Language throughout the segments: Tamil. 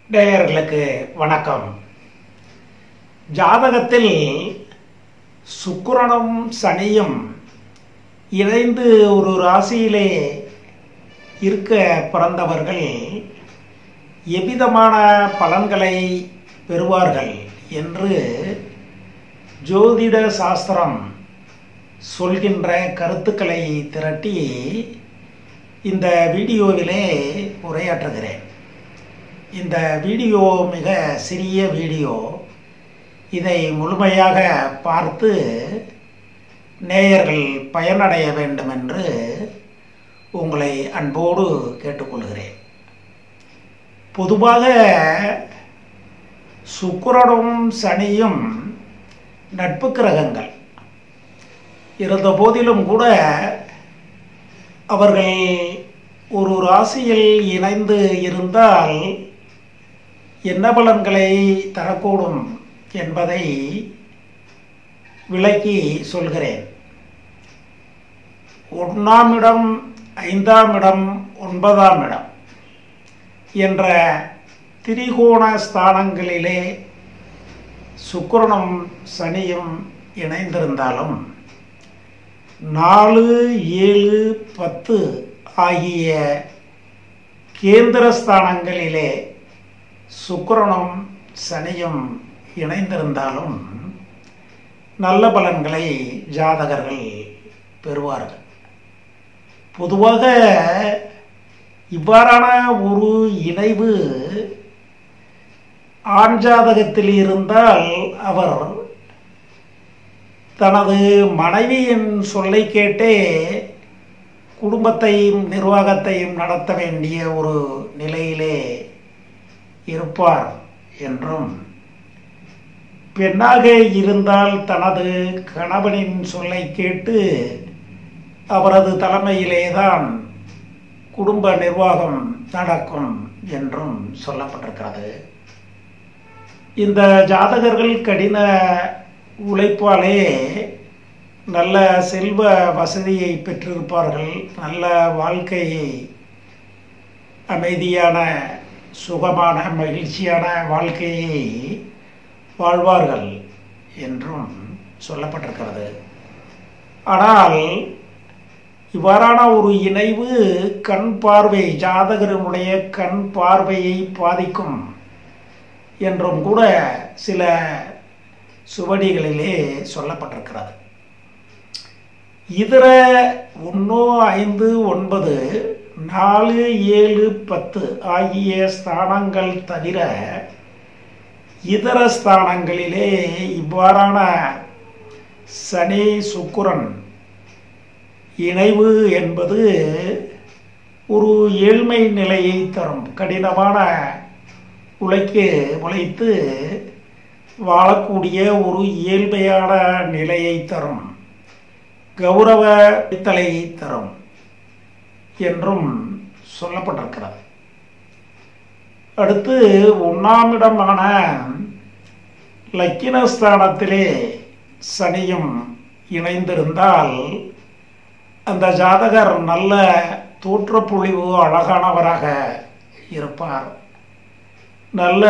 நேயர்களுக்கு வணக்கம் ஜாதகத்தில் சுக்கிரனும் சனியும் இணைந்து ஒரு ராசியிலே இருக்க பிறந்தவர்கள் எவ்விதமான பலன்களை பெறுவார்கள் என்று ஜோதிட சாஸ்திரம் சொல்கின்ற கருத்துக்களை திரட்டி இந்த வீடியோவிலே உரையாற்றுகிறேன் இந்த வீடியோ மிக சிறிய வீடியோ இதை முழுமையாக பார்த்து நேயர்கள் பயனடைய வேண்டும் என்று உங்களை அன்போடு கேட்டுக்கொள்கிறேன் பொதுவாக சுக்கிரனும் சனியும் நட்பு கிரகங்கள் இருந்த போதிலும் கூட அவர்கள் ஒரு ராசியில் இணைந்து இருந்தால் என்ன பலன்களை தரக்கூடும் என்பதை விளக்கி சொல்கிறேன் ஒன்றாம் இடம் ஐந்தாம் இடம் ஒன்பதாம் இடம் என்ற திரிகோண ஸ்தானங்களிலே சுக்கிரனும் சனியும் இணைந்திருந்தாலும் நாலு ஏழு பத்து ஆகிய கேந்திர ஸ்தானங்களிலே சுக்கிரனும் சனியும் இணைந்திருந்தாலும் நல்ல பலன்களை ஜாதகர்கள் பெறுவார்கள் பொதுவாக இவ்வாறான ஒரு இணைவு ஆண் ஜாதகத்தில் இருந்தால் அவர் தனது மனைவியின் சொல்லை கேட்டே குடும்பத்தையும் நிர்வாகத்தையும் நடத்த வேண்டிய ஒரு நிலையிலே இருப்பார் என்றும் பெண்ணாக இருந்தால் தனது கணவனின் சொல்லை கேட்டு அவரது தலைமையிலேதான் குடும்ப நிர்வாகம் நடக்கும் என்றும் சொல்லப்பட்டிருக்கிறது இந்த ஜாதகர்கள் கடின உழைப்பாலே நல்ல செல்வ வசதியை பெற்றிருப்பார்கள் நல்ல வாழ்க்கையை அமைதியான சுகமான மகிழ்ச்சியான வாழ்க்கையை வாழ்வார்கள் என்றும் சொல்லப்பட்டிருக்கிறது ஆனால் இவ்வாறான ஒரு இணைவு கண் பார்வை ஜாதகருடைய கண் பார்வையை பாதிக்கும் என்றும் கூட சில சுவடிகளிலே சொல்லப்பட்டிருக்கிறது இதர ஒன்று ஐந்து ஒன்பது நாலு ஏழு பத்து ஆகிய ஸ்தானங்கள் தவிர இதர ஸ்தானங்களிலே இவ்வாறான சனி சுக்குரன் இணைவு என்பது ஒரு ஏழ்மை நிலையை தரும் கடினமான உழைக்கு உழைத்து வாழக்கூடிய ஒரு இயல்பையான நிலையை தரும் கௌரவ வித்தலை தரும் என்றும் சொல்லப்பட்டிருக்கிறது அடுத்து ஒன்றாம் இடமான லக்கினஸ்தானத்திலே சனியும் இணைந்திருந்தால் அந்த ஜாதகர் நல்ல தோற்றப்பொழிவு அழகானவராக இருப்பார் நல்ல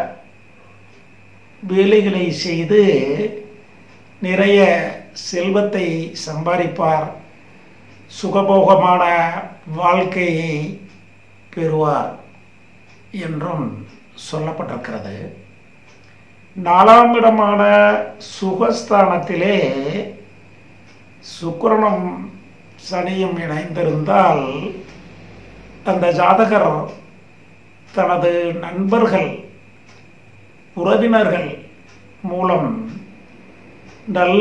வேலைகளை செய்து நிறைய செல்வத்தை சம்பாதிப்பார் சுகபோகமான வாழ்க்கையை பெறுவார் என்றும் சொல்லப்பட்டிருக்கிறது நாலாம் இடமான சுகஸ்தானத்திலே சுக்கிரனும் சனியும் இணைந்திருந்தால் அந்த ஜாதகர் தனது நண்பர்கள் உறவினர்கள் மூலம் நல்ல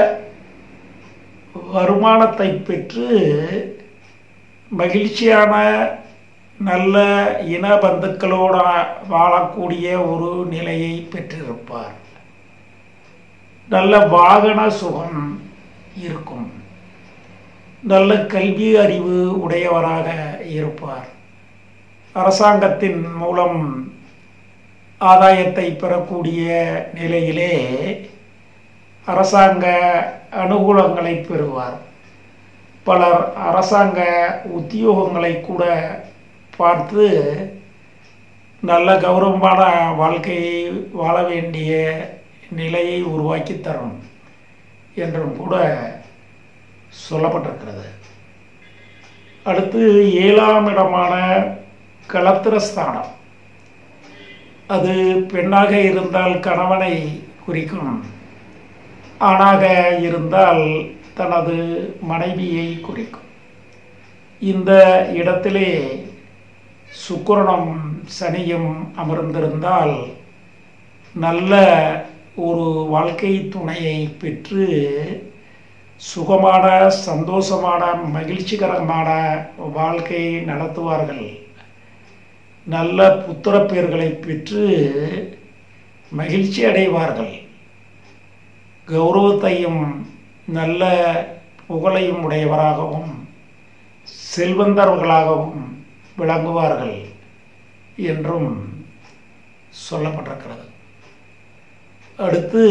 வருமானத்தை பெற்று மகிழ்ச்சியான நல்ல இன பந்துக்களோட வாழக்கூடிய ஒரு நிலையை பெற்றிருப்பார் நல்ல வாகன சுகம் இருக்கும் நல்ல கல்வி அறிவு உடையவராக இருப்பார் அரசாங்கத்தின் மூலம் ஆதாயத்தை பெறக்கூடிய நிலையிலே அரசாங்க அனுகூலங்களை பெறுவார் பலர் அரசாங்க உத்தியோகங்களை கூட பார்த்து நல்ல கௌரவமான வாழ்க்கையை வாழ வேண்டிய நிலையை உருவாக்கி தரும் என்றும் கூட சொல்லப்பட்டிருக்கிறது அடுத்து ஏழாம் இடமான களத்திரஸ்தானம் அது பெண்ணாக இருந்தால் கணவனை குறிக்கும் ஆணாக இருந்தால் தனது மனைவியை குறிக்கும் இந்த இடத்திலே சுக்கிரனும் சனியும் அமர்ந்திருந்தால் நல்ல ஒரு வாழ்க்கை துணையை பெற்று சுகமான சந்தோஷமான மகிழ்ச்சிகரமான வாழ்க்கையை நடத்துவார்கள் நல்ல புத்திர பேர்களை பெற்று மகிழ்ச்சி அடைவார்கள் கௌரவத்தையும் நல்ல புகழையும் உடையவராகவும் செல்வந்தர்களாகவும் விளங்குவார்கள் என்றும் சொல்லப்பட்டிருக்கிறது அடுத்து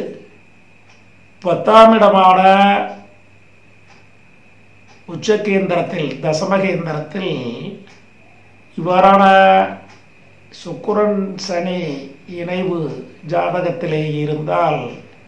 பத்தாம் இடமான உச்சகேந்திரத்தில் தசமகேந்திரத்தில் இவ்வாறான சுக்கிரன் சனி இணைவு ஜாதகத்திலே இருந்தால்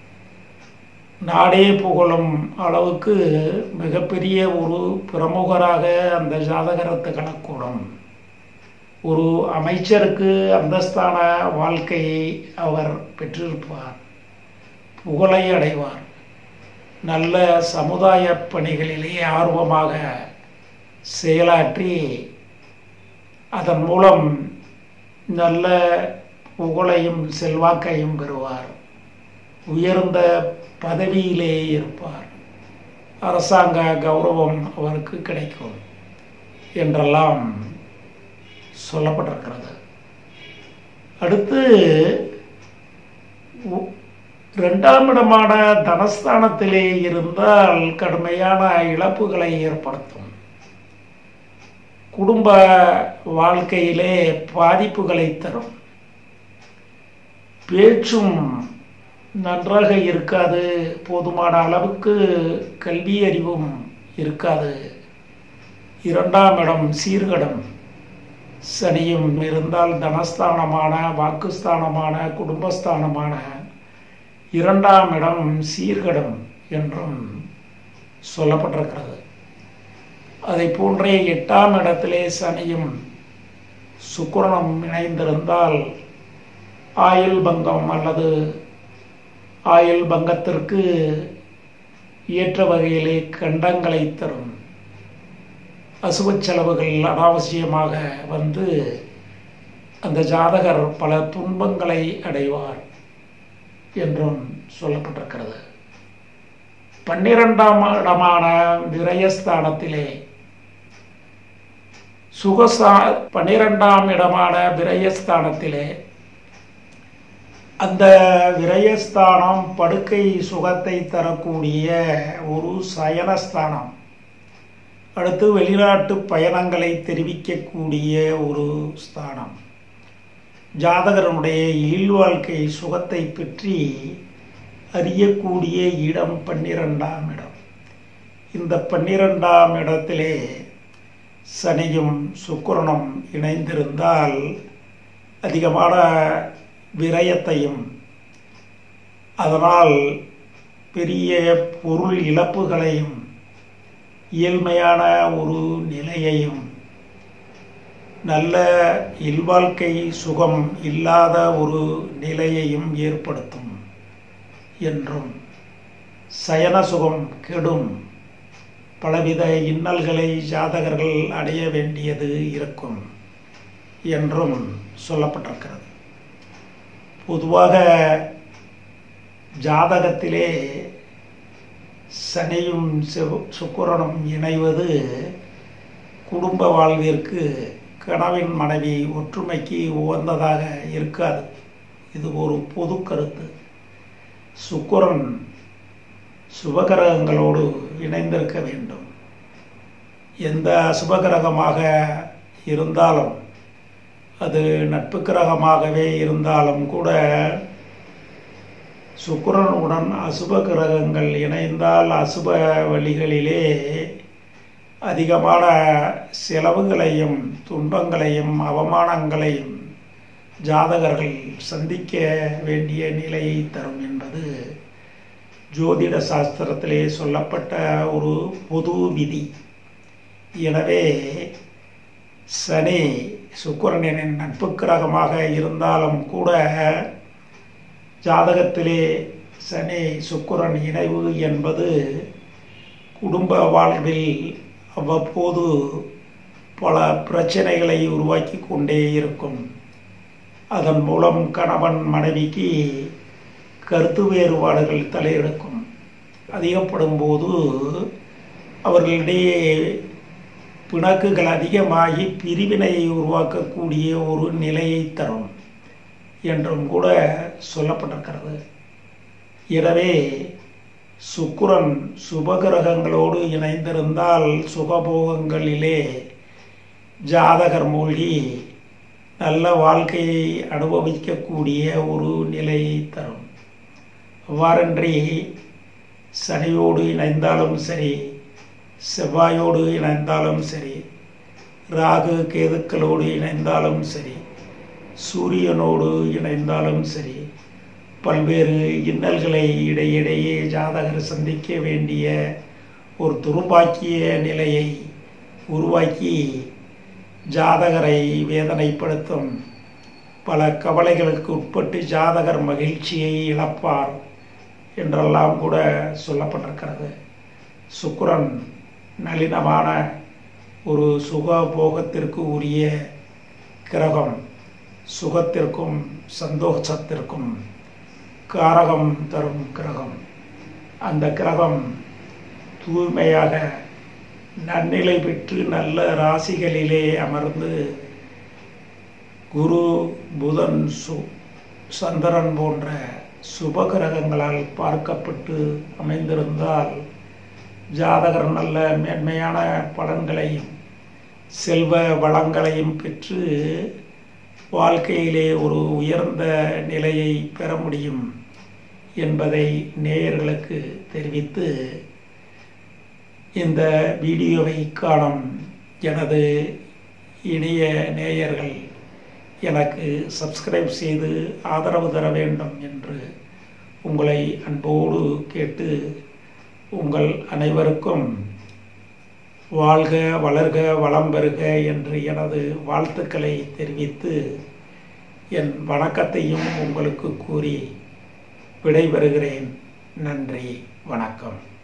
நாடே புகழும் அளவுக்கு மிகப்பெரிய ஒரு பிரமுகராக அந்த ஜாதகர் திகழக்கூடும் ஒரு அமைச்சருக்கு அந்தஸ்தான வாழ்க்கையை அவர் பெற்றிருப்பார் புகழை அடைவார் நல்ல சமுதாய பணிகளிலே ஆர்வமாக செயலாற்றி அதன் மூலம் நல்ல புகழையும் செல்வாக்கையும் பெறுவார் உயர்ந்த பதவியிலே இருப்பார் அரசாங்க கௌரவம் அவருக்கு கிடைக்கும் என்றெல்லாம் சொல்லப்பட்டிருக்கிறது அடுத்து உ- இரண்டாம் இடமான தனஸ்தானத்திலே இருந்தால் கடுமையான இழப்புகளை ஏற்படுத்தும் குடும்ப வாழ்க்கையிலே பாதிப்புகளை தரும் பேச்சும் நன்றாக இருக்காது போதுமான அளவுக்கு கல்வி அறிவும் இருக்காது இரண்டாம் இடம் சீர்கடம் சனியும் இருந்தால் தனஸ்தானமான வாக்குஸ்தானமான குடும்பஸ்தானமான இரண்டாம் இடம் சீர்கடம் என்றும் சொல்லப்பட்டிருக்கிறது அதை போன்றே எட்டாம் இடத்திலே சனியும் சுக்கிரனும் இணைந்திருந்தால் ஆயுள் பங்கம் அல்லது ஆயுள் பங்கத்திற்கு ஏற்ற வகையிலே கண்டங்களை தரும் அசுப செலவுகள் அனாவசியமாக வந்து அந்த ஜாதகர் பல துன்பங்களை அடைவார் என்றும் சொல்லப்பட்டிருக்கிறது பன்னிரெண்டாம் இடமான விரயஸ்தானத்திலே சுகசா பன்னிரெண்டாம் இடமான விரயஸ்தானத்திலே அந்த விரயஸ்தானம் படுக்கை சுகத்தை தரக்கூடிய ஒரு சயனஸ்தானம் அடுத்து வெளிநாட்டு பயணங்களை தெரிவிக்கக்கூடிய ஒரு ஸ்தானம் ஜாதகரனுடைய இல்வாழ்க்கை சுகத்தை பற்றி அறியக்கூடிய இடம் பன்னிரெண்டாம் இடம் இந்த பன்னிரெண்டாம் இடத்திலே சனியும் சுக்கிரனும் இணைந்திருந்தால் அதிகமான விரயத்தையும் அதனால் பெரிய பொருள் இழப்புகளையும் இயல்மையான ஒரு நிலையையும் நல்ல இல்வாழ்க்கை சுகம் இல்லாத ஒரு நிலையையும் ஏற்படுத்தும் என்றும் சயன சுகம் கெடும் பலவித இன்னல்களை ஜாதகர்கள் அடைய வேண்டியது இருக்கும் என்றும் சொல்லப்பட்டிருக்கிறது பொதுவாக ஜாதகத்திலே சனியும் செவ் சுக்கிரனும் இணைவது குடும்ப வாழ்விற்கு கணவன் மனைவி ஒற்றுமைக்கு உகந்ததாக இருக்காது இது ஒரு பொது கருத்து சுக்கிரன் சுபகிரகங்களோடு இணைந்திருக்க வேண்டும் எந்த சுபகிரகமாக இருந்தாலும் அது நட்பு கிரகமாகவே இருந்தாலும் கூட சுக்கிரனுடன் அசுப கிரகங்கள் இணைந்தால் அசுப வழிகளிலே அதிகமான செலவுகளையும் துன்பங்களையும் அவமானங்களையும் ஜாதகர்கள் சந்திக்க வேண்டிய நிலையை தரும் என்பது ஜோதிட சாஸ்திரத்திலே சொல்லப்பட்ட ஒரு பொது விதி எனவே சனி சுக்கிரனின் நட்பு கிரகமாக இருந்தாலும் கூட ஜாதகத்திலே சனி சுக்கிரன் இணைவு என்பது குடும்ப வாழ்வில் அவ்வப்போது பல பிரச்சனைகளை உருவாக்கி கொண்டே இருக்கும் அதன் மூலம் கணவன் மனைவிக்கு கருத்து வேறுபாடுகள் தலையெடுக்கும் அதிகப்படும் போது அவர்களிடையே பிணக்குகள் அதிகமாகி பிரிவினையை உருவாக்கக்கூடிய ஒரு நிலையை தரும் என்றும் கூட சொல்லப்பட்டிருக்கிறது எனவே சுக்கிரன் சுபகிரகங்களோடு இணைந்திருந்தால் சுகபோகங்களிலே ஜாதகர் மூழ்கி நல்ல வாழ்க்கையை அனுபவிக்கக்கூடிய ஒரு நிலையை தரும் அவ்வாறன்றி சனியோடு இணைந்தாலும் சரி செவ்வாயோடு இணைந்தாலும் சரி ராகு கேதுக்களோடு இணைந்தாலும் சரி சூரியனோடு இணைந்தாலும் சரி பல்வேறு இன்னல்களை இடையிடையே ஜாதகர் சந்திக்க வேண்டிய ஒரு துருப்பாக்கிய நிலையை உருவாக்கி ஜாதகரை வேதனைப்படுத்தும் பல கவலைகளுக்கு உட்பட்டு ஜாதகர் மகிழ்ச்சியை இழப்பார் என்றெல்லாம் கூட சொல்லப்பட்டிருக்கிறது சுக்கிரன் நளினமான ஒரு சுக போகத்திற்கு உரிய கிரகம் சுகத்திற்கும் சந்தோஷத்திற்கும் காரகம் தரும் கிரகம் அந்த கிரகம் தூய்மையாக நன்னிலை பெற்று நல்ல ராசிகளிலே அமர்ந்து குரு புதன் சு சந்திரன் போன்ற சுபகிரகங்களால் பார்க்கப்பட்டு அமைந்திருந்தால் ஜாதகர் நல்ல மேன்மையான பலன்களையும் செல்வ வளங்களையும் பெற்று வாழ்க்கையிலே ஒரு உயர்ந்த நிலையை பெற முடியும் என்பதை நேயர்களுக்கு தெரிவித்து இந்த வீடியோவை காணும் எனது இனிய நேயர்கள் எனக்கு சப்ஸ்கிரைப் செய்து ஆதரவு தர வேண்டும் என்று உங்களை அன்போடு கேட்டு உங்கள் அனைவருக்கும் வாழ்க வளர்க வளம் பெறுக என்று எனது வாழ்த்துக்களை தெரிவித்து என் வணக்கத்தையும் உங்களுக்கு கூறி விடைபெறுகிறேன் நன்றி வணக்கம்